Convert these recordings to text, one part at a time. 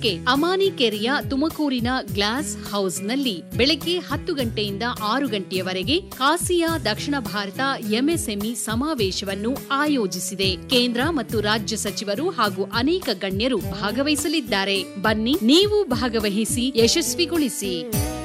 ಮೂವತ್ತಕ್ಕೆ ಅಮಾನಿ ಕೆರೆಯ ತುಮಕೂರಿನ ಗ್ಲಾಸ್ ಹೌಸ್ನಲ್ಲಿ ಬೆಳಗ್ಗೆ ಹತ್ತು ಗಂಟೆಯಿಂದ ಆರು ಗಂಟೆಯವರೆಗೆ ಕಾಸಿಯಾ ದಕ್ಷಿಣ ಭಾರತ ಎಂಎಸ್ಎಂಇ ಸಮಾವೇಶವನ್ನು ಆಯೋಜಿಸಿದೆ ಕೇಂದ್ರ ಮತ್ತು ರಾಜ್ಯ ಸಚಿವರು ಹಾಗೂ ಅನೇಕ ಗಣ್ಯರು ಭಾಗವಹಿಸಲಿದ್ದಾರೆ ಬನ್ನಿ ನೀವು ಭಾಗವಹಿಸಿ ಯಶಸ್ವಿಗೊಳಿಸಿ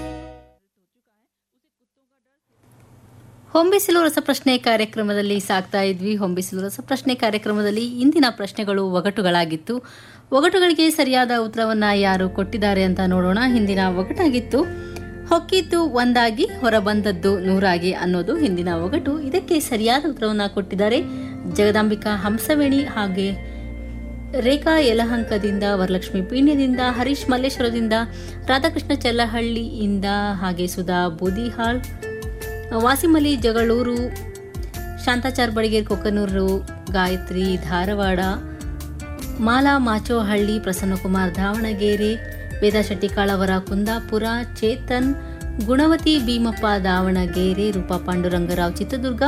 ಹೊಂಬಿಸಿಲು ರಸಪ್ರಶ್ನೆ ಕಾರ್ಯಕ್ರಮದಲ್ಲಿ ಸಾಕ್ತಾ ಇದ್ವಿ ಹೊಂಬಿಸಿಲು ರಸಪ್ರಶ್ನೆ ಕಾರ್ಯಕ್ರಮದಲ್ಲಿ ಇಂದಿನ ಪ್ರಶ್ನೆಗಳು ಒಗಟುಗಳಾಗಿತ್ತು ಒಗಟುಗಳಿಗೆ ಸರಿಯಾದ ಉತ್ತರವನ್ನ ಯಾರು ಕೊಟ್ಟಿದ್ದಾರೆ ಅಂತ ನೋಡೋಣ ಹಿಂದಿನ ಒಗಟಾಗಿತ್ತು ಹೊಕ್ಕಿದ್ದು ಒಂದಾಗಿ ಹೊರಬಂದದ್ದು ನೂರಾಗಿ ಅನ್ನೋದು ಹಿಂದಿನ ಒಗಟು ಇದಕ್ಕೆ ಸರಿಯಾದ ಉತ್ತರವನ್ನ ಕೊಟ್ಟಿದ್ದಾರೆ ಜಗದಾಂಬಿಕಾ ಹಂಸವೇಣಿ ಹಾಗೆ ರೇಖಾ ಯಲಹಂಕದಿಂದ ವರಲಕ್ಷ್ಮಿ ಪೀಣ್ಯದಿಂದ ಹರೀಶ್ ಮಲ್ಲೇಶ್ವರದಿಂದ ರಾಧಾಕೃಷ್ಣ ಚೆಲ್ಲಹಳ್ಳಿಯಿಂದ ಹಾಗೆ ಸುಧಾ ಬೂದಿಹಾಳ್ ವಾಸಿಮಲಿ ಜಗಳೂರು ಶಾಂತಾಚಾರ್ ಬಡಿಗೇರ್ ಕೊಕ್ಕನೂರು ಗಾಯತ್ರಿ ಧಾರವಾಡ ಮಾಲಾ ಮಾಚೋಹಳ್ಳಿ ಪ್ರಸನ್ನಕುಮಾರ್ ದಾವಣಗೆರೆ ವೇದಾ ಶೆಟ್ಟಿಕಾಳವರ ಕುಂದಾಪುರ ಚೇತನ್ ಗುಣವತಿ ಭೀಮಪ್ಪ ದಾವಣಗೆರೆ ರೂಪಾ ಪಾಂಡುರಂಗರಾವ್ ಚಿತ್ರದುರ್ಗ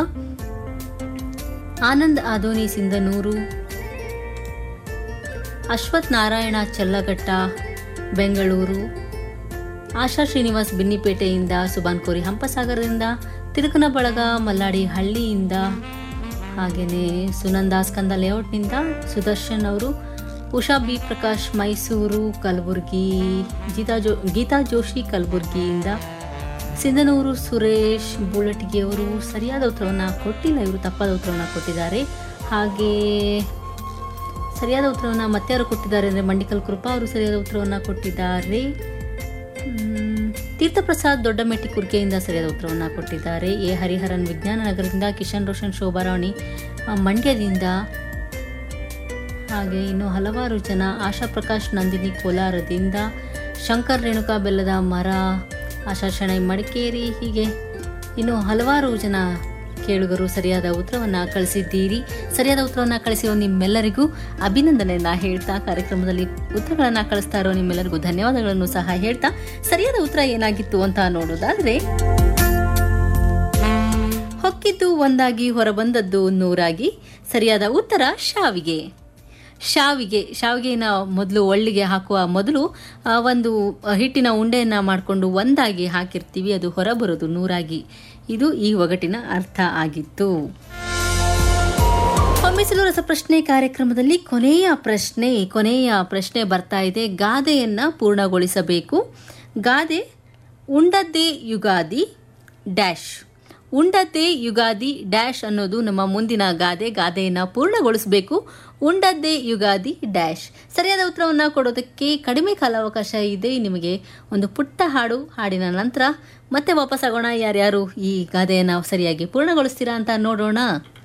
ಆನಂದ್ ಆದೋನಿ ಸಿಂಧನೂರು ಅಶ್ವಥ್ ನಾರಾಯಣ ಚಲ್ಲಘಟ್ಟ ಬೆಂಗಳೂರು ಆಶಾ ಶ್ರೀನಿವಾಸ್ ಬಿನ್ನಿಪೇಟೆಯಿಂದ ಸುಬಾನ್ ಕೋರಿ ಹಂಪಸಾಗರದಿಂದ ತಿರುಕನ ಬಳಗ ಮಲ್ಲಾಡಿ ಹಳ್ಳಿಯಿಂದ ಹಾಗೆಯೇ ಸುನಂದಾ ಸ್ಕಂದ ಲೇಔಟ್ನಿಂದ ಸುದರ್ಶನ್ ಅವರು ಉಷಾ ಬಿ ಪ್ರಕಾಶ್ ಮೈಸೂರು ಕಲಬುರಗಿ ಗೀತಾ ಜೋ ಗೀತಾ ಜೋಶಿ ಕಲಬುರಗಿಯಿಂದ ಸಿಂಧನೂರು ಸುರೇಶ್ ಬುಳಟ್ಗಿಯವರು ಸರಿಯಾದ ಉತ್ತರವನ್ನು ಕೊಟ್ಟಿಲ್ಲ ಇವರು ತಪ್ಪಾದ ಉತ್ತರವನ್ನು ಕೊಟ್ಟಿದ್ದಾರೆ ಹಾಗೆ ಸರಿಯಾದ ಉತ್ತರವನ್ನು ಮತ್ತೆ ಯಾರು ಕೊಟ್ಟಿದ್ದಾರೆ ಅಂದರೆ ಮಂಡಿಕಲ್ ಕೃಪಾ ಅವರು ಸರಿಯಾದ ಉತ್ತರವನ್ನು ಕೊಟ್ಟಿದ್ದಾರೆ ಮ್, ತೀರ್ಥಪ್ರಸಾದ್ ದೊಡ್ಡಮೆಟ್ಟಿ ಕುರ್ಕೆಯಿಂದ ಸರಿಯಾದ ಉತ್ತರವನ್ನು ಕೊಟ್ಟಿದ್ದಾರೆ ಎ ಹರಿಹರನ್ ವಿಜ್ಞಾನ ನಗರದಿಂದ ಕಿಶನ್ ರೋಷನ್ ಶೋಭಾರಾಣಿ ಆ, ಮಂಡ್ಯದಿಂದ ಹಾಗೆ ಇನ್ನು ಹಲವಾರು ಜನ ಆಶಾ ಪ್ರಕಾಶ್ ನಂದಿನಿ ಕೋಲಾರದಿಂದ ಶಂಕರ್ ರೇಣುಕಾ ಬೆಲ್ಲದ ಮರ ಆಶಾ ಶೆಣೈ ಮಡಿಕೇರಿ ಹೀಗೆ ಇನ್ನು ಹಲವಾರು ಜನ ಕೇಳುಗರು ಸರಿಯಾದ ಉತ್ತರವನ್ನು ಕಳಿಸಿದ್ದೀರಿ ಸರಿಯಾದ ಉತ್ತರವನ್ನು ಕಳಿಸಿರೋ ನಿಮ್ಮೆಲ್ಲರಿಗೂ ಅಭಿನಂದನೆಯನ್ನ ಹೇಳ್ತಾ ಕಾರ್ಯಕ್ರಮದಲ್ಲಿ ಉತ್ತರಗಳನ್ನು ಕಳಿಸ್ತಾ ಇರೋ ನಿಮ್ಮೆಲ್ಲರಿಗೂ ಧನ್ಯವಾದಗಳನ್ನು ಸಹ ಹೇಳ್ತಾ ಸರಿಯಾದ ಉತ್ತರ ಏನಾಗಿತ್ತು ಅಂತ ನೋಡೋದಾದ್ರೆ ಹೊಕ್ಕಿದ್ದು ಒಂದಾಗಿ ಹೊರಬಂದದ್ದು ನೂರಾಗಿ ಸರಿಯಾದ ಉತ್ತರ ಶಾವಿಗೆ ಶಾವಿಗೆ ಶಾವಿಗೆನ ಮೊದಲು ಒಳ್ಳಿಗೆ ಹಾಕುವ ಮೊದಲು ಆ, ಒಂದು ಹಿಟ್ಟಿನ ಉಂಡೆಯನ್ನು ಮಾಡಿಕೊಂಡು ಒಂದಾಗಿ ಹಾಕಿರ್ತೀವಿ ಅದು ಹೊರಬರೋದು ನೂರಾಗಿ ಇದು ಈ ಒಗಟಿನ ಅರ್ಥ ಆಗಿತ್ತು ಹೊಮ್ಮಿಸಲು ರಸಪ್ರಶ್ನೆ ಕಾರ್ಯಕ್ರಮದಲ್ಲಿ ಕೊನೆಯ ಪ್ರಶ್ನೆ ಕೊನೆಯ ಪ್ರಶ್ನೆ ಬರ್ತಾ ಇದೆ ಗಾದೆಯನ್ನ ಪೂರ್ಣಗೊಳಿಸಬೇಕು ಗಾದೆ ಉಂಡದ್ದೇ ಯುಗಾದಿ ಡ್ಯಾಶ್ ಉಂಡದ್ದೇ ಯುಗಾದಿ ಡ್ಯಾಶ್ ಅನ್ನೋದು ನಮ್ಮ ಮುಂದಿನ ಗಾದೆ ಗಾದೆಯನ್ನು ಪೂರ್ಣಗೊಳಿಸಬೇಕು ಉಂಡದ್ದೇ ಯುಗಾದಿ ಡ್ಯಾಶ್ ಸರಿಯಾದ ಉತ್ತರವನ್ನು ಕೊಡೋದಕ್ಕೆ ಕಡಿಮೆ ಕಾಲಾವಕಾಶ ಇದೆ ನಿಮಗೆ ಒಂದು ಪುಟ್ಟ ಹಾಡು ಹಾಡಿನ ನಂತರ ಮತ್ತೆ ವಾಪಸ್ ಆಗೋಣ ಯಾರ್ಯಾರು ಈ ಗಾದೆಯನ್ನು ಸರಿಯಾಗಿ ಪೂರ್ಣಗೊಳಿಸ್ತೀರಾ ಅಂತ ನೋಡೋಣ